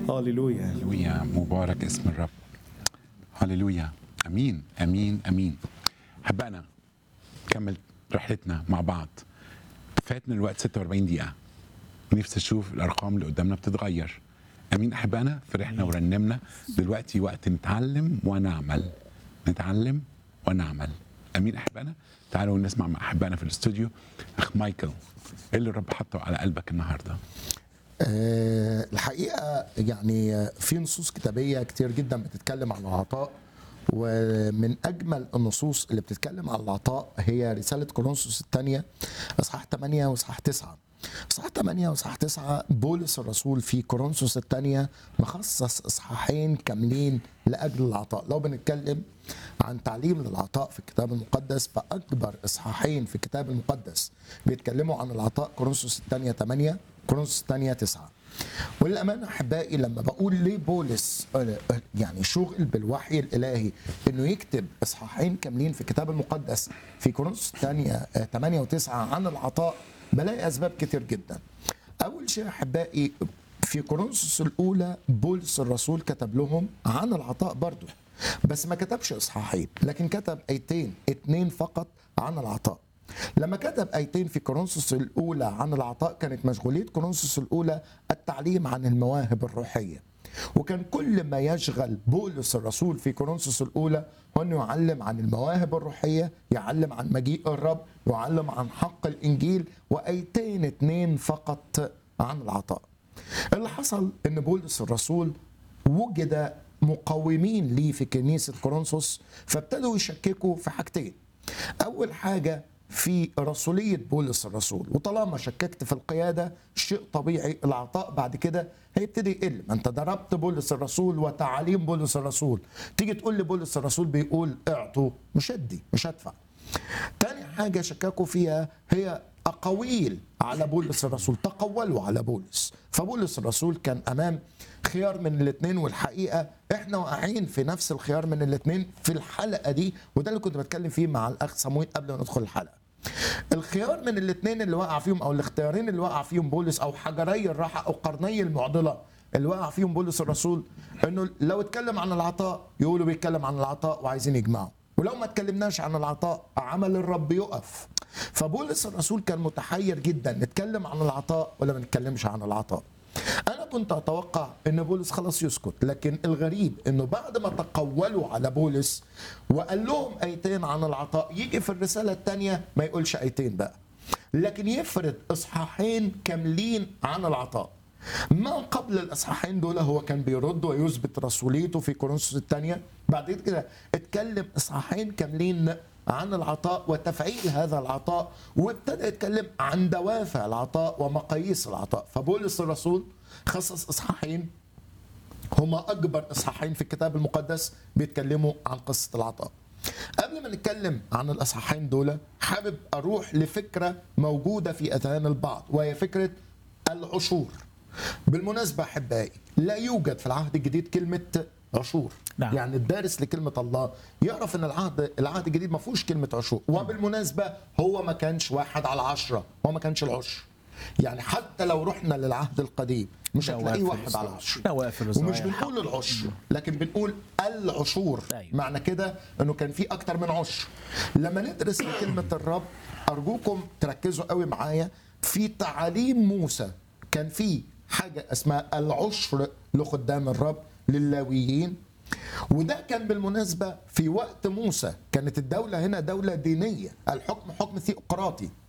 هاليلويا هللويا مبارك اسم الرب هللويا امين امين امين حبقنا نكمل رحلتنا مع بعض فاتنا الوقت 46 دقيقه نفسي اشوف الارقام اللي قدامنا بتتغير امين احبائنا فرحنا ورنمنا دلوقتي وقت نتعلم ونعمل نتعلم ونعمل امين احبائنا تعالوا نسمع مع احبائنا في الاستوديو اخ مايكل ايه اللي الرب حطه على قلبك النهارده آه، الحقيقه يعني آه، في نصوص كتابيه كتير جدا بتتكلم عن العطاء ومن اجمل النصوص اللي بتتكلم عن العطاء هي رساله كورنثوس الثانيه اصحاح 8 واصحاح 9 اصحاح 8 واصحاح 9 بولس الرسول في كورنثوس الثانيه مخصص اصحاحين كاملين لاجل العطاء لو بنتكلم عن تعليم للعطاء في الكتاب المقدس فاكبر اصحاحين في الكتاب المقدس بيتكلموا عن العطاء كورنثوس الثانيه 8 كورنثوس الثانيه 9 وللامانه احبائي لما بقول ليه بولس آه، آه، يعني شغل بالوحي الالهي انه يكتب اصحاحين كاملين في الكتاب المقدس في كورنثوس الثانيه 8 و9 عن العطاء بلاقي اسباب كتير جدا. اول شيء احبائي في كورنثوس الاولى بولس الرسول كتب لهم عن العطاء برضه بس ما كتبش اصحاحين لكن كتب ايتين اتنين فقط عن العطاء لما كتب ايتين في كورنثوس الاولى عن العطاء كانت مشغوليه كورنثوس الاولى التعليم عن المواهب الروحيه وكان كل ما يشغل بولس الرسول في كورنثوس الاولى هو انه يعلم عن المواهب الروحيه يعلم عن مجيء الرب يعلم عن حق الانجيل وايتين اتنين فقط عن العطاء اللي حصل ان بولس الرسول وجد مقاومين ليه في كنيسه كورنثوس فابتدوا يشككوا في حاجتين اول حاجه في رسوليه بولس الرسول وطالما شككت في القياده شيء طبيعي العطاء بعد كده هيبتدي يقل ما انت ضربت بولس الرسول وتعاليم بولس الرسول تيجي تقول لي بولس الرسول بيقول اعطوا مش هدي مش هدفع تاني حاجه شككوا فيها هي اقاويل على بولس الرسول تقولوا على بولس فبولس الرسول كان امام خيار من الاثنين والحقيقه احنا واقعين في نفس الخيار من الاثنين في الحلقه دي وده اللي كنت بتكلم فيه مع الاخ صمويل قبل ما ندخل الحلقه الخيار من الاثنين اللي وقع فيهم او الاختيارين اللي وقع فيهم بولس او حجري الراحه او قرني المعضله اللي وقع فيهم بولس الرسول انه لو اتكلم عن العطاء يقولوا بيتكلم عن العطاء وعايزين يجمعوا ولو ما اتكلمناش عن العطاء عمل الرب يقف فبولس الرسول كان متحير جدا نتكلم عن العطاء ولا ما نتكلمش عن العطاء انا كنت اتوقع ان بولس خلاص يسكت لكن الغريب انه بعد ما تقولوا على بولس وقال لهم ايتين عن العطاء يجي في الرساله الثانيه ما يقولش ايتين بقى لكن يفرد اصحاحين كاملين عن العطاء ما قبل الاصحاحين دول هو كان بيرد ويثبت رسوليته في كورنثوس الثانيه بعد كده اتكلم اصحاحين كاملين عن العطاء وتفعيل هذا العطاء وابتدى يتكلم عن دوافع العطاء ومقاييس العطاء فبولس الرسول خصص اصحاحين هما اكبر اصحاحين في الكتاب المقدس بيتكلموا عن قصه العطاء قبل ما نتكلم عن الاصحاحين دول حابب اروح لفكره موجوده في اذهان البعض وهي فكره العشور بالمناسبه احبائي لا يوجد في العهد الجديد كلمه عشور نعم. يعني الدارس لكلمه الله يعرف ان العهد العهد الجديد ما فيهوش كلمه عشور وبالمناسبه هو ما كانش واحد على عشرة هو ما كانش العشر يعني حتى لو رحنا للعهد القديم مش هتلاقيه نوافل واحد على عشر نوافل وزوايا ومش بنقول العشر لكن بنقول العشور أيوة. معنى كده انه كان في اكتر من عشر لما ندرس كلمه الرب ارجوكم تركزوا قوي معايا في تعاليم موسى كان في حاجه اسمها العشر لخدام الرب للاويين وده كان بالمناسبة في وقت موسى كانت الدولة هنا دولة دينية الحكم حكم ثيوقراطي